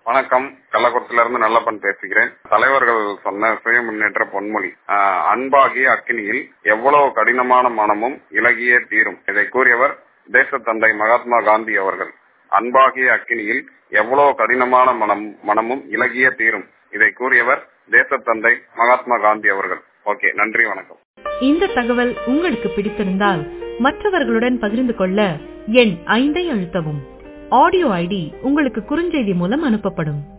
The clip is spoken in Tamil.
வணக்கம் கள்ளக்குறிச்சில இருந்து நல்லப்பன் பேசுகிறேன் தலைவர்கள் சொன்ன சுய முன்னேற்ற பொன்மொழி ஆஹ், அன்பாகிய அக்கினியில் எவ்வளவு கடினமான மனமும் இலகியே தீரும் இதை கூறியவர் தேசத்தந்தை மகாத்மா காந்தி அவர்கள் அன்பாகிய அக்கினியில் எவ்வளவு கடினமான மனம் மனமும் இலகிய தீரும் இதை கூறியவர் தேசத்தந்தை மகாத்மா காந்தி அவர்கள் ஓகே நன்றி வணக்கம் இந்த தகவல் உங்களுக்கு பிடித்திருந்தால் மற்றவர்களுடன் பகிர்ந்து கொள்ள எண் ஐந்தை அழுத்தவும் ஆடியோ ஐடி உங்களுக்கு குறுஞ்செய்தி மூலம் அனுப்பப்படும்